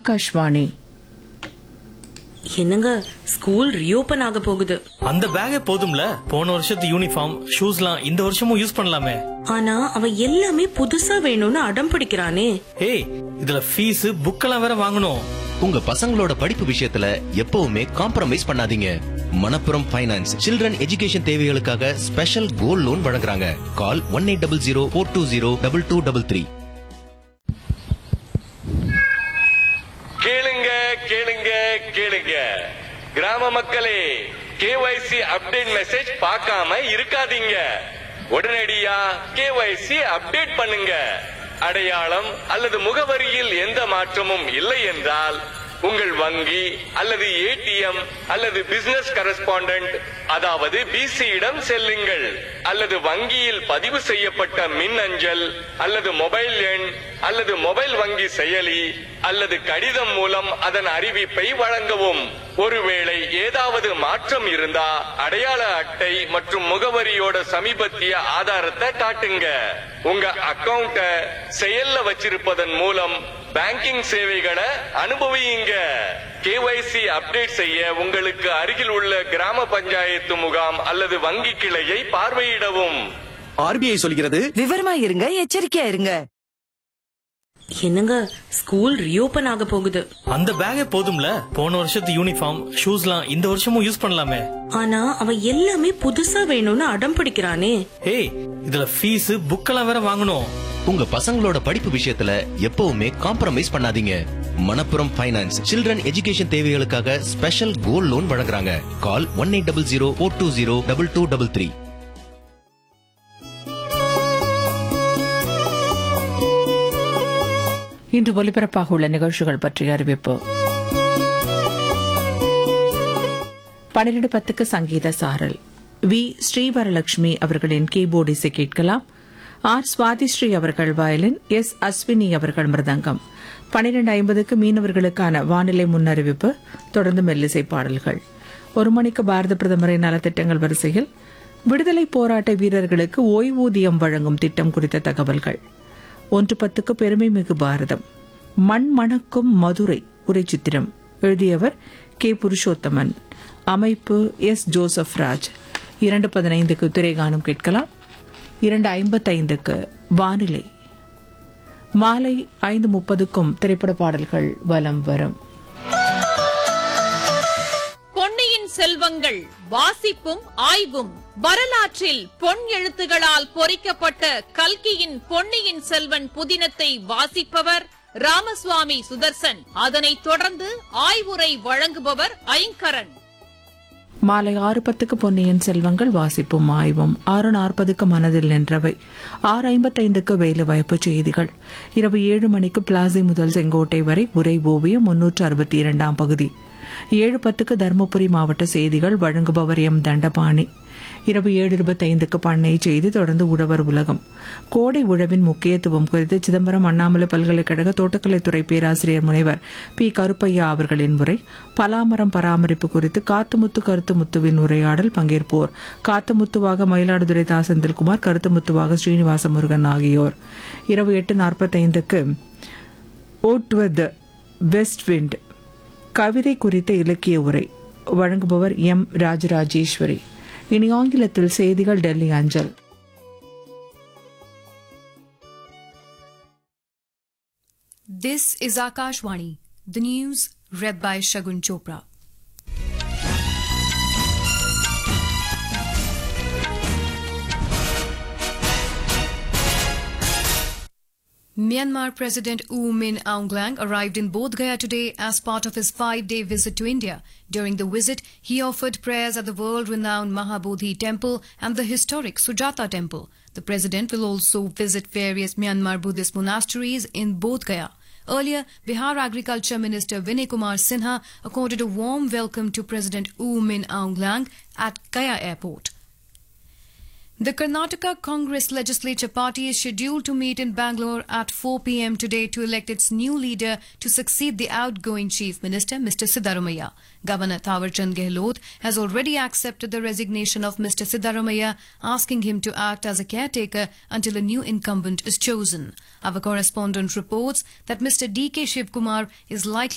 ஆகாஷ்வாணி என்னங்க school reopen ஆக போகுது அந்த பேக்கே போதும்ல போன வருஷத்து யூனிஃபார்ம் ஷூஸ்லாம் இந்த வருஷமும் யூஸ் பண்ணலாமே ஆனா அவன் எல்லாமே புதுசா வேணும்னு அடம் பிடிக்கிறானே ஏய் இதுல ஃபீஸ் புக்கெல்லாம் வேற வாங்கணும் உங்க பசங்களோட படிப்பு விஷயத்துல எப்பவுமே காம்ப்ரமைஸ் பண்ணாதீங்க மணப்புரம் ஃபைனான்ஸ் சில்ட்ரன் எஜுகேஷன் தேவைகளுக்காக ஸ்பெஷல் கோல்ட் லோன் வழங்குறாங்க call one eight double zero four two zero double two double three கேளுங்க கேளுங்க கேளுங்க கிராம மக்களே கேஒய்சி அப்டேட் மெசேஜ் பார்க்காம இருக்காதீங்க உடனடியா கேஒய்சி அப்டேட் பண்ணுங்க அடையாளம் அல்லது முகவரியில் எந்த மாற்றமும் இல்லை என்றால் உங்கள் வங்கி அல்லது ஏடிஎம் அல்லது பிசினஸ் கரஸ்பாண்டன்ட் அதாவது பிசியிடம் செல்லுங்கள் அல்லது வங்கியில் பதிவு செய்யப்பட்ட மின் அஞ்சல் அல்லது மொபைல் எண் அல்லது மொபைல் வங்கி செயலி அல்லது கடிதம் மூலம் அதன் அறிவிப்பை வழங்கவும் ஒருவேளை ஏதாவது மாற்றம் இருந்தா அடையாள அட்டை மற்றும் முகவரியோட சமீபத்திய ஆதாரத்தை காட்டுங்க உங்க அக்கவுண்ட செயல்ல வச்சிருப்பதன் மூலம் பேங்கிங் சேவைகளை அனுபவியுங்க கேஒய்சி அப்டேட் செய்ய உங்களுக்கு அருகில் உள்ள கிராம பஞ்சாயத்து முகாம் அல்லது வங்கி கிளையை பார்வையிடவும் ஆர்பிஐ சொல்கிறது விவரமா இருங்க எச்சரிக்கையா இருங்க என்னங்க ஸ்கூல் ரீஓபன் ஆக போகுது அந்த பேக்கே போதும்ல போன வருஷத்து யூனிஃபார்ம் ஷூஸ்லாம் இந்த வருஷமும் யூஸ் பண்ணலாமே ஆனா அவன் எல்லாமே புதுசா வேணும்னு அடம் பிடிக்கிறானே ஏய் இதுல ஃபீஸ் புக்கெல்லாம் வேற வாங்கணும் உங்க பசங்களோட படிப்பு விஷயத்துல எப்பவுமே காம்ப்ரமைஸ் பண்ணாதீங்க மணப்புரம் ஃபைனான்ஸ் சில்ட்ரன் எஜுகேஷன் தேவைகளுக்காக ஸ்பெஷல் கோல்ட் லோன் வழங்குறாங்க call one eight double zero four two zero double two double three இன்று ஒலிபரப்பாக உள்ள நிகழ்ச்சிகள் பற்றிய அறிவிப்பு பன்னிரண்டு பத்துக்கு சங்கீத சாரல் வி ஸ்ரீவரலட்சுமி அவர்களின் கீபோர்டு இசை கேட்கலாம் ஆர் சுவாதிஸ்ரீ அவர்கள் வயலின் எஸ் அஸ்வினி அவர்கள் மிருதங்கம் பன்னிரண்டு ஐம்பதுக்கு மீனவர்களுக்கான வானிலை முன்னறிவிப்பு தொடர்ந்து மெல்லிசை பாடல்கள் ஒரு மணிக்கு பாரத பிரதமரின் நலத்திட்டங்கள் வரிசையில் விடுதலை போராட்ட வீரர்களுக்கு ஓய்வூதியம் வழங்கும் திட்டம் குறித்த தகவல்கள் ஒன்று பத்துக்கு பெருமை மிகு பாரதம் மண் மணக்கும் மதுரை உரை சித்திரம் எழுதியவர் கே புருஷோத்தமன் அமைப்பு எஸ் ஜோசப் ராஜ் இரண்டு பதினைந்துக்கு திரைகானம் கேட்கலாம் இரண்டு ஐம்பத்தைந்துக்கு வானிலை மாலை ஐந்து முப்பதுக்கும் திரைப்பட பாடல்கள் வலம் வரும் பொன்னியின் செல்வங்கள் வாசிப்பும் ஆய்வும் வரலாற்றில் பொன் எழுத்துகளால் பொறிக்கப்பட்ட கல்கியின் பொன்னியின் செல்வன் புதினத்தை வாசிப்பவர் ராமசுவாமி சுதர்சன் அதனைத் தொடர்ந்து ஆய்வுரை வழங்குபவர் ஐங்கரன் மாலை ஆறு பத்துக்கு பொன்னியின் செல்வங்கள் வாசிப்பும் ஆய்வும் ஆறு நாற்பதுக்கு மனதில் நின்றவை ஆறு ஐம்பத்தைந்துக்கு வேலை வாய்ப்பு செய்திகள் இரவு ஏழு மணிக்கு பிளாசி முதல் செங்கோட்டை வரை உரை ஓவியம் முன்னூற்று அறுபத்தி இரண்டாம் பகுதி ஏழு பத்துக்கு தருமபுரி மாவட்ட செய்திகள் வழங்குபவர் எம் தண்டபாணி இரவு ஏழு இருபத்தைந்துக்கு பண்ணை செய்தி தொடர்ந்து உழவர் உலகம் கோடை உழவின் முக்கியத்துவம் குறித்து சிதம்பரம் அண்ணாமலை பல்கலைக்கழக தோட்டக்கலைத்துறை பேராசிரியர் முனைவர் பி கருப்பையா அவர்களின் உரை பலாமரம் பராமரிப்பு குறித்து காத்துமுத்து கருத்துமுத்துவின் உரையாடல் பங்கேற்போர் காத்துமுத்துவாக மயிலாடுதுறை தா செந்தில்குமார் கருத்துமுத்துவாக ஸ்ரீனிவாச முருகன் ஆகியோர் இரவு எட்டு நாற்பத்தைந்துக்கு ஓட்வத் வெஸ்ட் விண்ட் கவிதை குறித்த இலக்கிய உரை வழங்குபவர் எம் ராஜராஜேஸ்வரி இனி ஆங்கிலத்தில் செய்திகள் டெல்லி அஞ்சல் This is Akashvani, the news read by Shagun Chopra. Myanmar President U Min Aung Hlaing arrived in Bodh Gaya today as part of his five-day visit to India. During the visit, he offered prayers at the world-renowned Mahabodhi Temple and the historic Sujata Temple. The president will also visit various Myanmar Buddhist monasteries in Bodh Gaya. Earlier, Bihar Agriculture Minister Vinay Kumar Sinha accorded a warm welcome to President U Min Aung Hlaing at Gaya Airport. The Karnataka Congress Legislature Party is scheduled to meet in Bangalore at 4 pm today to elect its new leader to succeed the outgoing Chief Minister, Mr. Siddharamaya. Governor Thawarchand Gehlot has already accepted the resignation of Mr. Siddharamaya, asking him to act as a caretaker until a new incumbent is chosen. Our correspondent reports that Mr. D.K. Shivkumar is likely